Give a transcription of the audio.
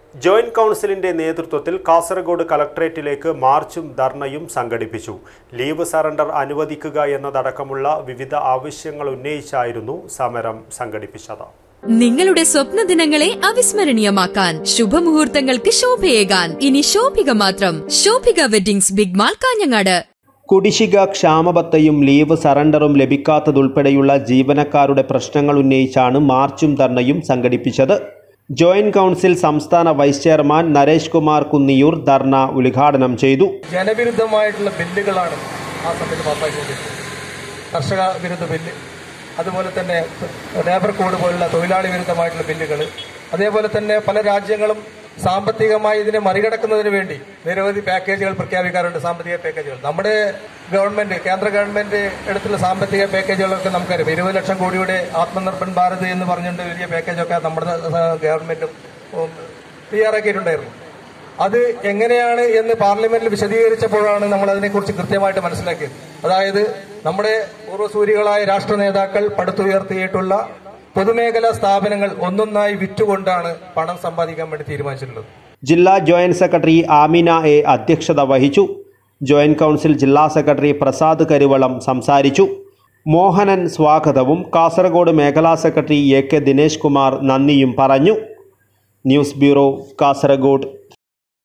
joint കൗൺസിലിന്റെ നേതൃത്വത്തിൽ കാസർഗോഡ് കളക്ടറേറ്റിലേക്ക് മാർച്ചും ധർണയും സംഘടിപ്പിച്ചു ലീവ് സറണ്ടർ അനുവദിക്കുക എന്നതടക്കമുള്ള വിവിധ ആവശ്യങ്ങൾ ഉന്നയിച്ചായിരുന്നു സമരം സംഘടിപ്പിച്ചത് നിങ്ങളുടെ സ്വപ്ന ദിനങ്ങളെ അവിസ്മരണീയമാക്കാൻ ശുഭമുഹൂർത്തങ്ങൾക്ക് ശോഭയേകാൻ ഇനി ശോഭിക മാത്രം Shobhika weddings big mall Kanhangad കുടിശ്ശിക ക്ഷാമബത്തയും ലീവ് സറണ്ടറും ലഭിക്കാത്തതുൾപ്പെടെയുള്ള ജീവനക്കാരുടെ പ്രശ്നങ്ങൾ ഉന്നയിച്ചാണ് മാർച്ചും ധർണയും സംഘടിപ്പിച്ചത് ജോയിന്റ് കൗൺസിൽ സംസ്ഥാന വൈസ് ചെയർമാൻ നരേഷ് കുമാർ കുന്നിയൂർ ധർണ ഉദ്ഘാടനം ചെയ്തു ജനവിരുദ്ധമായിട്ടുള്ള ബില്ലുകളാണ് ആ സമയത്ത് പാസ്സാക്കിക്കൊണ്ടിരിക്കുന്നത് കർഷക വിരുദ്ധ ബില്ല് അതുപോലെ തന്നെ ലേബർ കോഡ് പോലുള്ള തൊഴിലാളി വിരുദ്ധമായിട്ടുള്ള ബില്ലുകൾ അതേപോലെ തന്നെ പല രാജ്യങ്ങളും സാമ്പത്തികമായി ഇതിനെ മറികടക്കുന്നതിന് വേണ്ടി നിരവധി പാക്കേജുകൾ പ്രഖ്യാപിക്കാറുണ്ട് സാമ്പത്തിക പാക്കേജുകൾ നമ്മുടെ ഗവൺമെന്റ് കേന്ദ്ര ഗവൺമെന്റ് എടുത്തുള്ള സാമ്പത്തിക പാക്കേജുകളൊക്കെ നമുക്കറിയാം ഇരുപത് ലക്ഷം കോടിയുടെ ആത്മനിർഭർ ഭാരത് എന്ന് പറഞ്ഞുകൊണ്ട് വലിയ പാക്കേജൊക്കെ നമ്മുടെ ഗവൺമെന്റും ഉം, തയ്യാറാക്കിയിട്ടുണ്ടായിരുന്നു അത് എങ്ങനെയാണ് എന്ന് പാർലമെന്റിൽ വിശദീകരിച്ചപ്പോഴാണ് നമ്മൾ അതിനെക്കുറിച്ച് കൃത്യമായിട്ട് മനസ്സിലാക്കിയത് അതായത് നമ്മുടെ പൂർവ്വസൂരികളായ രാഷ്ട്ര നേതാക്കൾ പടുത്തുയർത്തിയിട്ടുള്ള പൊതുമേഖലാ സ്ഥാപനങ്ങൾ ഒന്നൊന്നായി വിറ്റുകൊണ്ടാണ് പണം സമ്പാദിക്കാൻ വേണ്ടി തീരുമാനിച്ചിട്ടുള്ളത് ജില്ലാ ജോയിന്റ് സെക്രട്ടറി ആമിന എ അധ്യക്ഷത വഹിച്ചു ജോയിന്റ് കൗൺസിൽ ജില്ലാ സെക്രട്ടറി പ്രസാദ് കരുവളം സംസാരിച്ചു മോഹനൻ സ്വാഗതവും കാസർഗോഡ് മേഖലാ secretary A K Dinesh Kumar നന്ദിയും പറഞ്ഞു ന്യൂസ് ബ്യൂറോ കാസർഗോഡ്